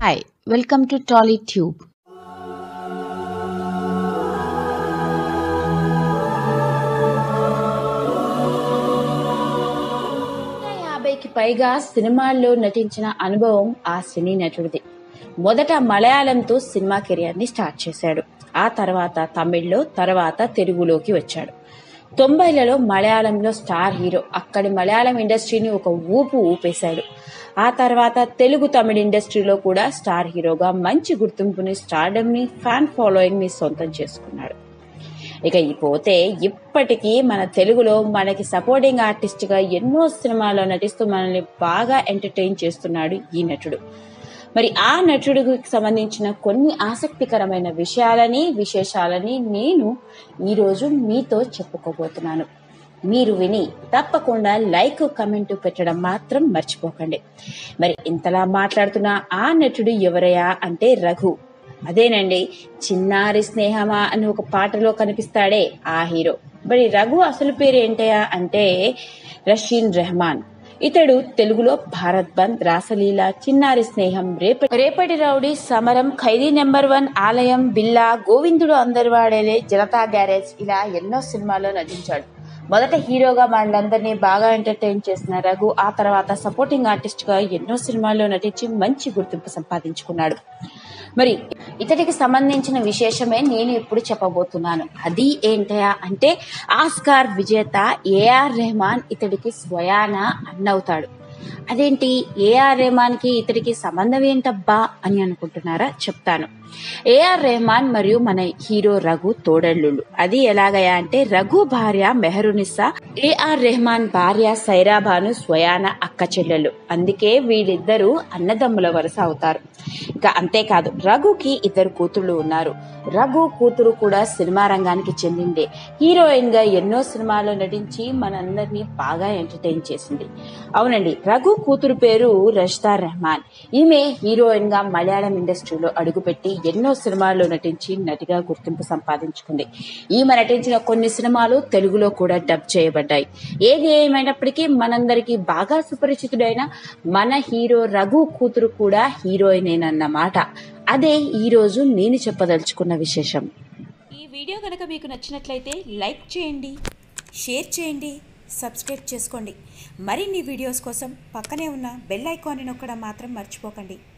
Hi, welcome to TollyTube. నూట యాభైకి పైగా సినిమాల్లో నటించిన అనుభవం ఆ సినీ నటుడిది మొదట మలయాళంతో సినిమా కెరియర్ ని స్టార్ట్ చేశాడు ఆ తర్వాత తమిళ్లో తర్వాత తెలుగులోకి వచ్చాడు తొంభైలలో మలయాళంలో స్టార్ హీరో అక్కడి మలయాళం ఇండస్ట్రీని ఒక ఊపు ఊపేశాడు ఆ తర్వాత తెలుగు తమిళ ఇండస్ట్రీలో కూడా స్టార్ హీరోగా మంచి గుర్తింపుని స్టార్డమ్ ని ఫ్యాన్ ఫాలోయింగ్ ని సొంతం చేసుకున్నాడు ఇక ఈ పోతే ఇప్పటికీ మన తెలుగులో మనకి సపోర్టింగ్ ఆర్టిస్ట్ గా ఎన్నో సినిమాల్లో నటిస్తూ మనల్ని బాగా ఎంటర్టైన్ చేస్తున్నాడు ఈ నటుడు మరి ఆ నటుడికి సంబంధించిన కొన్ని ఆసక్తికరమైన విషయాలని విశేషాలని నేను ఈరోజు మీతో చెప్పుకోబోతున్నాను మీరు విని తప్పకుండా లైక్ కమెంట్ పెట్టడం మాత్రం మర్చిపోకండి మరి ఇంతలా మాట్లాడుతున్న ఆ నటుడు ఎవరయ్యా అంటే రఘు అదేనండి చిన్నారి స్నేహమా అని ఒక పాటలో కనిపిస్తాడే ఆ హీరో మరి రఘు అసలు పేరు ఏంటయా అంటే రషీన్ రెహమాన్ ఇతడు తెలుగులో భారత్ బంద్ రాసలీల చిన్నారి స్నేహం రేప రేపటి రౌడీ సమరం ఖైదీ నెంబర్ వన్ ఆలయం బిల్లా గోవిందుడు అందరి వాడేలే జనతా గ్యారేజ్ ఇలా ఎన్నో సినిమాల్లో నటించాడు మొదట హీరోగా వాళ్ళందరినీ బాగా ఎంటర్టైన్ చేసిన రఘు ఆ తర్వాత సపోర్టింగ్ ఆర్టిస్ట్ గా ఎన్నో సినిమాల్లో నటించి మంచి గుర్తింపు సంపాదించుకున్నాడు మరి ఇతడికి సంబంధించిన విశేషమే నేను ఇప్పుడు చెప్పబోతున్నాను అది ఏంటయా అంటే ఆస్కార్ విజేత ఏఆర్ రెహమాన్ ఇతడికి స్వయాన అన్నవుతాడు అదేంటి ఏఆర్ రెహమాన్ కి ఇతడికి సంబంధం ఏంటబ్బా అని అనుకుంటున్నారా చెప్తాను ఏఆర్ రెహమాన్ మరియు మన హీరో రఘు తోడల్లుళ్ళు అది ఎలాగయా అంటే రఘు భార్య మెహరునిసా ఏఆర్ రెహమాన్ భార్య సైరాబాను స్వయాన అక్క చెల్లెళ్ళు అందుకే వీళ్ళిద్దరూ అన్నదమ్ముల వరుస అవుతారు ఇక అంతేకాదు రఘుకి ఇద్దరు కూతుళ్ళు ఉన్నారు రఘు కూతురు కూడా సినిమా రంగానికి చెందిందే హీరోయిన్ గా ఎన్నో సినిమాల్లో నటించి మనందరినీ బాగా ఎంటర్టైన్ చేసింది అవునండి రఘు కూతురు పేరు రష్దా రెహమాన్ ఈమె హీరోయిన్ గా మలయాళం ఇండస్ట్రీలో అడుగుపెట్టి ఎన్నో సినిమాల్లో నటించి నటిగా గుర్తింపు సంపాదించుకుంది ఈమె నటించిన కొన్ని సినిమాలు తెలుగులో కూడా డబ్ చేయబడ్డాయి ఏది ఏమైనప్పటికీ మనందరికీ బాగా సుపరిచితుడైన మన హీరో రఘు కూతురు కూడా హీరోయినేనన్నమాట అదే ఈ రోజు నేను చెప్పదలుచుకున్న విశేషం ఈ వీడియో కనుక మీకు నచ్చినట్లయితే లైక్ చేయండి షేర్ చేయండి సబ్స్క్రైబ్ చేసుకోండి మరిన్ని వీడియోస్ కోసం పక్కనే ఉన్న బెల్ ఐకాన్ని నొక్కడం మాత్రం మర్చిపోకండి